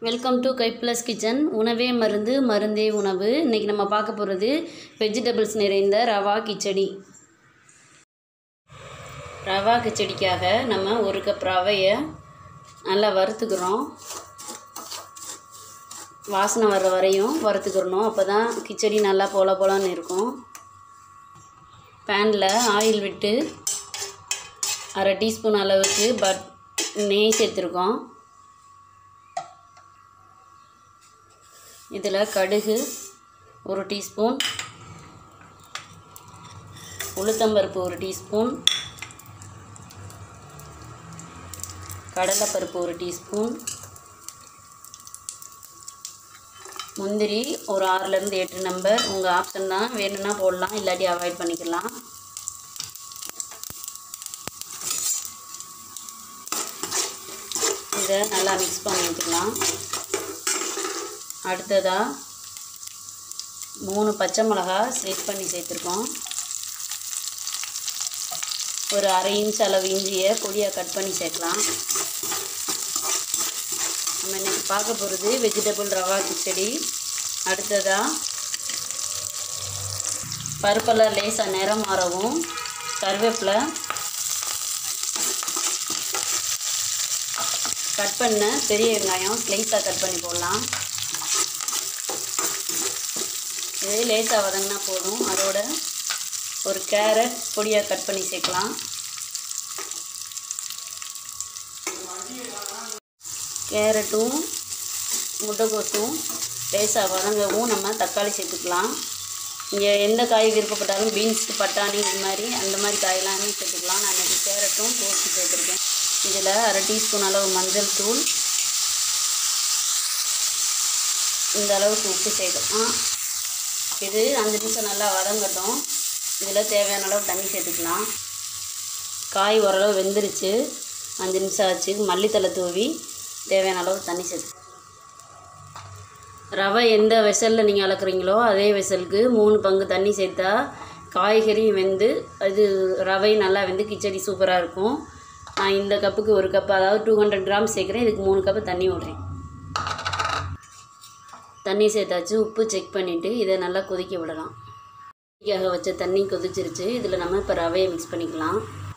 welcome to Kai plus kitchen உணவே மருந்து மருந்தே உணவு இன்றைக்கி நம்ம பார்க்க போகிறது வெஜிடபிள்ஸ் நிறைந்த ரவா கிச்சடி ரவா கிச்சடிக்காக நம்ம ஒரு கப் ரவையை நல்லா வறுத்துக்கிறோம் வாசனை வர்ற வரையும் வறுத்துக்கிறணும் அப்போ தான் கிச்சடி நல்லா போல போலன்னு இருக்கும் பேனில் ஆயில் விட்டு அரை டீஸ்பூன் அளவுக்கு பட் நெய் சேர்த்துருக்கோம் இதில் கடுகு ஒரு டீஸ்பூன் உளுத்தம்பருப்பு ஒரு டீஸ்பூன் கடலைப்பருப்பு ஒரு டீஸ்பூன் முந்திரி ஒரு ஆறுலேருந்து எட்டு நம்பர் உங்கள் ஆப்ஷன் தான் வேணும்னா போடலாம் இல்லாட்டி அவாய்ட் பண்ணிக்கலாம் இதை நல்லா மிக்ஸ் பண்ணிக்கலாம் அடுத்ததாக மூணு பச்சை மிளகா ஸ்லிட் பண்ணி சேர்த்துருக்கோம் ஒரு அரை இன்ச் அளவு இஞ்சியை பொடியாக கட் பண்ணி சேர்க்கலாம் நம்ம இன்றைக்கி பார்க்க போகிறது வெஜிடபிள் ரவா கிச்சடி அடுத்ததாக பருப்பெல்லாம் லேசாக நிறம் மாறவும் கருவேப்பிலை கட் பண்ண பெரிய வெங்காயம் ஸ்லைஸாக கட் பண்ணி போடலாம் இது லேசாக வதங்கினா போதும் அதோட ஒரு கேரட் பொடியாக கட் பண்ணி சேர்க்கலாம் கேரட்டும் முட்டைக்கோசும் லேசாக வதங்கவும் நம்ம தக்காளி சேர்த்துக்கலாம் இங்கே எந்த காய் விருப்பப்பட்டாலும் பீன்ஸ் பட்டாணி இது மாதிரி அந்த மாதிரி காயெல்லாமே சேர்த்துக்கலாம் நான் இன்றைக்கி கேரட்டும் கோஸும் சேர்த்துருக்கேன் இதில் அரை டீஸ்பூன் அளவு மஞ்சள் தூள் இந்த அளவுக்கு உப்பு சேர்க்கலாம் இது அஞ்சு நிமிஷம் நல்லா வதங்கட்டும் இதில் தேவையான அளவு தண்ணி சேர்த்துக்கலாம் காய் ஓரளவு வெந்துருச்சு அஞ்சு நிமிஷம் ஆச்சு மல்லித்தலை தூவி தேவையான அளவு தண்ணி சேர்த்து ரவை எந்த வெசலில் நீங்கள் அளக்குறீங்களோ அதே வெசலுக்கு மூணு பங்கு தண்ணி சேர்த்தா காய்கறி வெந்து அது ரவை நல்லா வெந்து கிச்சடி சூப்பராக இருக்கும் நான் இந்த கப்புக்கு ஒரு கப் அதாவது டூ ஹண்ட்ரட் கிராம் சேர்க்குறேன் இதுக்கு மூணு கப்பு தண்ணி விட்றேன் தண்ணி சேர்த்தாச்சு உப்பு செக் பண்ணிவிட்டு இதை நல்லா கொதிக்க விடலாம் கொதிக்காக வச்ச தண்ணி கொதிச்சிருச்சு இதில் நம்ம இப்போ ரவையை மிக்ஸ் பண்ணிக்கலாம்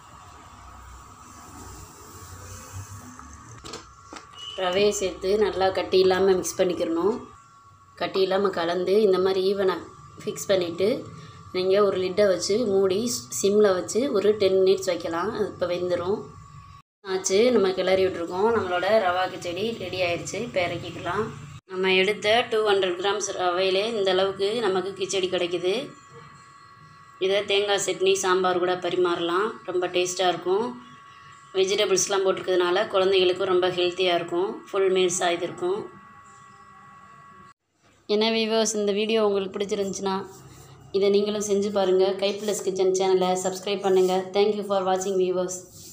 ரவையை சேர்த்து நல்லா கட்டி இல்லாமல் மிக்ஸ் பண்ணிக்கிறணும் கட்டி இல்லாமல் கலந்து இந்த மாதிரி ஈவனாக ஃபிக்ஸ் பண்ணிவிட்டு நீங்கள் ஒரு லிட்டை வச்சு மூடி சிம்மில் வச்சு ஒரு டென் மினிட்ஸ் வைக்கலாம் அது இப்போ வெந்துடும் ஆச்சு நம்ம கிளறி விட்ருக்கோம் நம்மளோட ரவா கிச்சடி ரெடி ஆயிடுச்சு இப்போ இறக்கிக்கலாம் நம்ம எடுத்த டூ ஹண்ட்ரட் கிராம்ஸ் ரவையிலே இந்த அளவுக்கு நமக்கு கிச்சடி கிடைக்குது இதை தேங்காய் சட்னி சாம்பார் கூட பரிமாறலாம் ரொம்ப டேஸ்ட்டாக இருக்கும் வெஜிடபிள்ஸ்லாம் போட்டிருக்கிறதுனால குழந்தைகளுக்கும் ரொம்ப ஹெல்த்தியாக இருக்கும் ஃபுல் மீல்ஸாக இது இருக்கும் என்ன வியூவர்ஸ் இந்த வீடியோ உங்களுக்கு பிடிச்சிருந்துச்சுன்னா இதை நீங்களும் செஞ்சு பாருங்கள் கை ப்ளஸ் கிச்சன் சேனலை சப்ஸ்கிரைப் பண்ணுங்கள் தேங்க்யூ ஃபார் வாட்சிங் வியூவர்ஸ்